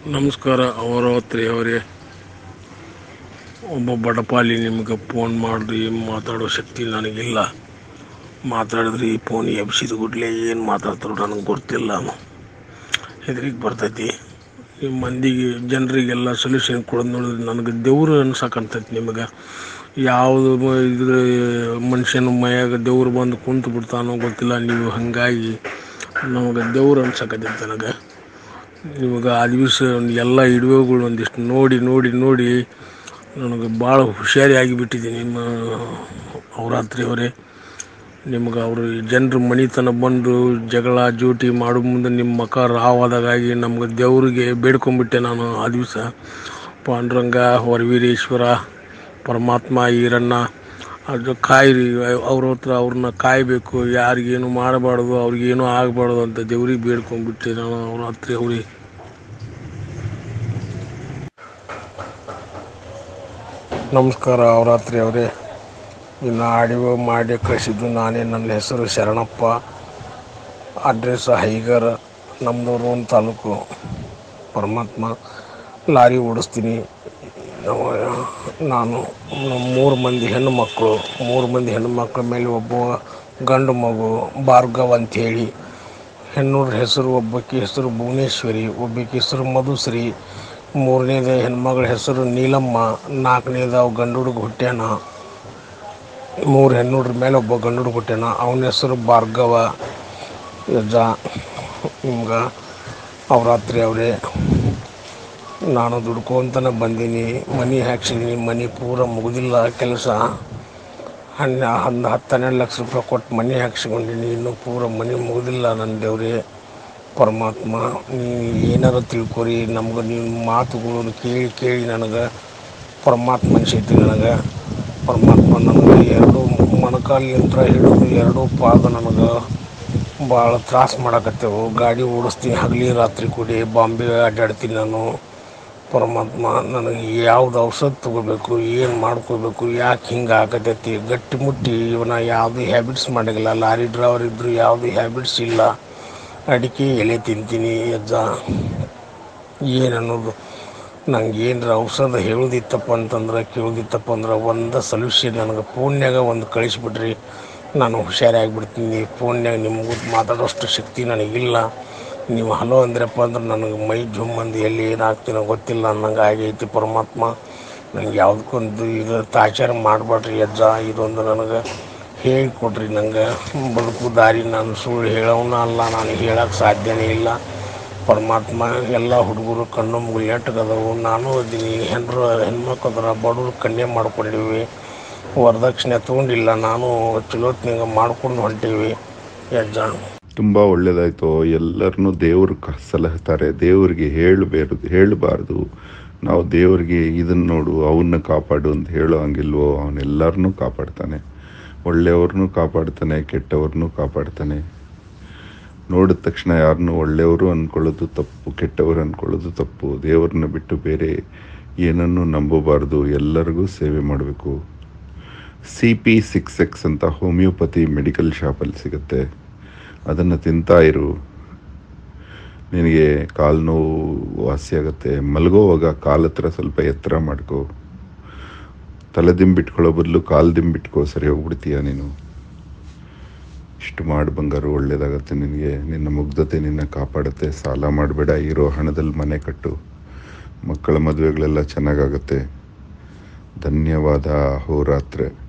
ನಮಸ್ಕಾರ ಅವರಾತ್ರಿ ಅವರೇ ಒಬ್ಬ ಬಡಪಾಲಿ ನಿಮ್ಗೆ ಫೋನ್ ಮಾಡಿದ್ರಿ ಮಾತಾಡೋ ಶಕ್ತಿ ನನಗಿಲ್ಲ ಮಾತಾಡಿದ್ರಿ ಫೋನ್ ಎಬ್ಸಿದ ಗುಡ್ಲೆ ಏನು ಮಾತಾಡ್ತಾರೋ ನನಗೆ ಗೊತ್ತಿಲ್ಲ ಹೆದರಿಗೆ ಬರ್ತೈತಿ ನಿಮ್ಮ ಮಂದಿಗೆ ಜನರಿಗೆಲ್ಲ ಸೊಲ್ಯೂಷನ್ ಕೊಡೋದು ನೋಡಿದ್ರೆ ನನಗೆ ದೇವ್ರು ಅನ್ಸಕ್ಕಂತೈತಿ ನಿಮಗೆ ಯಾವುದು ಮ- ಇದ್ರ ಮನುಷ್ಯನ ಮೈಯಾಗ ದೇವ್ರು ಬಂದು ಕುಂತು ಬಿಡ್ತಾನೋ ಗೊತ್ತಿಲ್ಲ ನೀವು ಹಾಗಾಗಿ ನಮಗೆ ದೇವ್ರು ಅನ್ಸಕ್ಕತ್ತೈತಿ ನನಗೆ ಇವಾಗ ಆ ದಿವಸ ಎಲ್ಲ ಇಡುವೆಗಳು ಒಂದಿಷ್ಟು ನೋಡಿ ನೋಡಿ ನೋಡಿ ನನಗೆ ಭಾಳ ಹುಷಾರಿ ಆಗಿಬಿಟ್ಟಿದ್ದೀನಿ ನಿಮ್ಮ ಅವರಾತ್ರಿ ಅವರೇ ನಿಮ್ಗೆ ಅವರು ಜನರ ಮನಿತನ ಬಂದು ಜಗಳ ಜೂಟಿ ಮಾಡೋ ಮುಂದೆ ನಿಮ್ಮ ಮಕ ರಾವಾದಾಗಾಗಿ ನಮ್ಗೆ ದೇವರಿಗೆ ಬೇಡ್ಕೊಂಬಿಟ್ಟೆ ನಾನು ಆ ದಿವಸ ಪಾಂಡುರಂಗ ವರವೀರೇಶ್ವರ ಪರಮಾತ್ಮ ಈರಣ್ಣ ಅದು ಕಾಯಿರಿ ಅವ್ರ ಹತ್ರ ಅವ್ರನ್ನ ಕಾಯಬೇಕು ಯಾರಿಗೇನು ಮಾಡಬಾರ್ದು ಅವ್ರಿಗೇನು ಆಗಬಾರ್ದು ಅಂತ ದೇವ್ರಿಗೆ ಬೇಡ್ಕೊಂಡ್ಬಿಟ್ಟೆ ನಾನು ಅವ್ರ ಹತ್ರ ಅವ್ರಿಗೆ ನಮಸ್ಕಾರ ಅವರಾತ್ರಿ ಅವರೇ ಇನ್ನು ಆಡಿಯೋ ಮಾಡಿ ಕಳಿಸಿದ್ದು ನಾನೇ ನನ್ನ ಹೆಸರು ಶರಣಪ್ಪ ಅಡ್ರೆಸ್ ಹೈಗರ್ ನಮ್ಮದೂರು ಒಂದು ತಾಲೂಕು ಪರಮಾತ್ಮ ಲಾರಿ ಓಡಿಸ್ತೀನಿ ನಾವು- ನಾನು ನಮ್ಮ ಮೂರು ಮಂದಿ ಹೆಣ್ಣು ಮಕ್ಕಳು ಮೂರು ಮಂದಿ ಹೆಣ್ಣು ಮಕ್ಕಳ ಮೇಲೆ ಒಬ್ಬ ಗಂಡು ಮಗು ಭಾರ್ಗವ್ ಅಂಥೇಳಿ ಹೆಣ್ಣೂರ ಹೆಸರು ಒಬ್ಬಾಕಿ ಹೆಸರು ಭುವನೇಶ್ವರಿ ಒಬ್ಬಾಕಿ ಹೆಸರು ಮಧುಶ್ರೀ ಮೂರನೇದ ಹೆಣ್ಮಗಳ ಹೆಸರು ನೀಲಮ್ಮ ನಾಲ್ಕನೇದ ಅವು ಗಂಡು ಹುಡುಗ ಹುಟ್ಟ್ಯಾನ ಮೂರು ಹೆಣ್ಣುಡ್ರ ಮೇಲೆ ಒಬ್ಬ ಗಂಡು ಹುಡುಗ ಹುಟ್ಟ್ಯಾನ ಅವನ ಹೆಸರು ಭಾರ್ಗವ ಯಜ್ಜ ನಿಮ್ಗೆ ಅವರಾತ್ರಿ ಅವರೇ ನಾನು ದುಡ್ಕೊಂತನೇ ಬಂದೀನಿ ಮನಿ ಹಾಕ್ಸಿದ್ದೀನಿ ಮನಿ ಪೂರ ಮುಗಿದಿಲ್ಲ ಕೆಲಸ ಹನ್ನ ಒಂದು ಹತ್ತು ಹನ್ನೆರಡು ಲಕ್ಷ ರೂಪಾಯಿ ಕೊಟ್ಟು ಮನೆ ಹಾಕ್ಸ್ಕೊಂಡಿನಿ ಇನ್ನೂ ಪೂರ ಮನೆ ಮುಗಿದಿಲ್ಲ ನನ್ನ ದೇವ್ರೇ ಪರಮಾತ್ಮ ನೀವು ಏನಾರು ತಿಳ್ಕೊರಿ ನಮ್ಗೆ ನೀವು ಮಾತುಗಳು ಕೇಳಿ ಕೇಳಿ ನನಗೆ ಪರಮಾತ್ಮ ಅನ್ಸೈತಿ ನನಗೆ ಪರಮಾತ್ಮ ನನಗೆ ಎರಡು ಮೊಣಕಾಲಿಂತ್ರ ಹಿಡಿದು ಎರಡೂ ಪಾದ ನನಗೆ ಭಾಳ ತ್ರಾಸ ಮಾಡಕತ್ತೇವು ಗಾಡಿ ಓಡಿಸ್ತೀನಿ ಹಗಲಿ ರಾತ್ರಿ ಕೂಡಿ ಬಾಂಬೆ ಅಡ್ಡಾಡ್ತೀನಿ ನಾನು ಪರಮಾತ್ಮ ನನಗೆ ಯಾವ್ದು ಔಷಧ ತೊಗೋಬೇಕು ಏನು ಮಾಡ್ಕೋಬೇಕು ಯಾಕೆ ಹಿಂಗೆ ಆಗತೈತಿ ಗಟ್ಟಿ ಮುಟ್ಟಿ ಇವನ ಯಾವುದೇ ಹ್ಯಾಬಿಟ್ಸ್ ಮಾಡಿಲ್ಲ ಲಾರಿ ಡ್ರೈವರ್ ಇದ್ದರು ಯಾವುದೇ ಹ್ಯಾಬಿಟ್ಸ್ ಇಲ್ಲ ಅಡಿಕೆ ಎಲೆ ತಿಂತೀನಿ ಅಜ್ಜ ಏನು ಅನ್ನೋದು ನಂಗೆ ಏನರ ಔಷಧ ಹೇಳೋದಿತ್ತಪ್ಪ ಅಂತಂದ್ರೆ ಕೇಳೋದಿತ್ತಪ್ಪ ಅಂದ್ರೆ ಒಂದು ಸೊಲ್ಯೂಷನ್ ನನಗೆ ಫೋನ್ಯಾಗ ಒಂದು ಕಳಿಸ್ಬಿಟ್ರಿ ನಾನು ಹುಷಾರಾಗಿಬಿಡ್ತೀನಿ ಫೋನ್ಯಾಗ ನಿಮಗೂ ಮಾತಾಡೋಷ್ಟು ಶಕ್ತಿ ನನಗಿಲ್ಲ ನೀವು ಹಲೋ ಅಂದ್ರಪ್ಪ ಅಂದ್ರೆ ನನಗೆ ಮೈ ಜುಮ್ ಅಂದು ಎಲ್ಲಿ ಏನಾಗ್ತೀನೋ ಗೊತ್ತಿಲ್ಲ ಅನ್ನಂಗೆ ಆಗೈತಿ ಪರಮಾತ್ಮ ನನಗೆ ಯಾವುದಕ್ಕೊಂದು ಇದು ತಾಚಾರ ಮಾಡಬೇಡ್ರಿ ಅಜ್ಜ ಇದೊಂದು ನನಗೆ ಹೇಳಿಕೊಡ್ರಿ ನಂಗೆ ಬದುಕು ದಾರಿ ನಾನು ಸುಳ್ಳು ಹೇಳೋನ ಅಲ್ಲ ನಾನು ಹೇಳೋಕ್ಕೆ ಸಾಧ್ಯನೇ ಇಲ್ಲ ಪರಮಾತ್ಮ ಎಲ್ಲ ಹುಡುಗರು ಕಣ್ಣು ಮುಗಿಲೆಟ್ಟಗದವು ನಾನು ಅದೀನಿ ಹೆಣ್ಣರು ಹೆಣ್ಮಕ್ಳು ಅದರ ಬಡವ್ರು ಕನ್ಯೆ ಮಾಡ್ಕೊಂಡಿವಿ ವರದಕ್ಷಿಣೆ ತೊಗೊಂಡಿಲ್ಲ ನಾನು ಚಲೋತ್ನಾಗ ಮಾಡ್ಕೊಂಡು ಹೊಂಟೀವಿ ಯಜ್ಜ ತುಂಬ ಒಳ್ಳೆಯದಾಯಿತು ಎಲ್ಲರನ್ನೂ ದೇವರು ಕ ಸಲಹುತ್ತಾರೆ ದೇವರಿಗೆ ಹೇಳಬೇರು ಹೇಳಬಾರ್ದು ನಾವು ದೇವರಿಗೆ ಇದನ್ನು ನೋಡು ಅವನ್ನ ಕಾಪಾಡು ಅಂತ ಹೇಳೋ ಹಂಗಿಲ್ವೋ ಅವನೆಲ್ಲರನ್ನೂ ಕಾಪಾಡ್ತಾನೆ ಒಳ್ಳೆಯವ್ರನ್ನೂ ಕಾಪಾಡ್ತಾನೆ ಕೆಟ್ಟವ್ರನ್ನೂ ಕಾಪಾಡ್ತಾನೆ ನೋಡಿದ ತಕ್ಷಣ ಯಾರನ್ನೂ ಒಳ್ಳೆಯವರು ಅಂದ್ಕೊಳ್ಳೋದು ತಪ್ಪು ಕೆಟ್ಟವರು ಅಂದ್ಕೊಳ್ಳೋದು ತಪ್ಪು ದೇವ್ರನ್ನ ಬಿಟ್ಟು ಬೇರೆ ಏನನ್ನು ನಂಬಬಾರ್ದು ಎಲ್ಲರಿಗೂ ಸೇವೆ ಮಾಡಬೇಕು ಸಿ ಪಿ ಸಿಕ್ಸ್ ಎಕ್ಸ್ ಅಂತ ಹೋಮಿಯೋಪತಿ ಮೆಡಿಕಲ್ ಶಾಪಲ್ಲಿ ಸಿಗುತ್ತೆ ಅದನ್ನು ತಿಂತಾ ಇರು ನಿನಗೆ ಕಾಲು ನೋವು ವಾಸಿಯಾಗುತ್ತೆ ಮಲಗೋವಾಗ ಕಾಲ ಹತ್ರ ಸ್ವಲ್ಪ ಎತ್ತರ ಮಾಡ್ಕೋ ತಲೆ ದಿಂಬಿಟ್ಕೊಳ್ಳೋ ಬದಲು ಕಾಲು ದಿಂಬಿಟ್ಕೋ ಸರಿ ಹೋಗ್ಬಿಡ್ತೀಯ ನೀನು ಇಷ್ಟು ಮಾಡಿ ಬಂಗಾರು ಒಳ್ಳೇದಾಗತ್ತೆ ನಿನಗೆ ನಿನ್ನ ಮುಗ್ಧತೆ ನಿನ್ನ ಕಾಪಾಡುತ್ತೆ ಸಾಲ ಮಾಡಬೇಡ ಇರೋ ಹಣದಲ್ಲಿ ಮನೆ ಕಟ್ಟು ಮಕ್ಕಳ ಮದುವೆಗಳೆಲ್ಲ ಚೆನ್ನಾಗಾಗುತ್ತೆ ಧನ್ಯವಾದ ಹೋರಾತ್ರೆ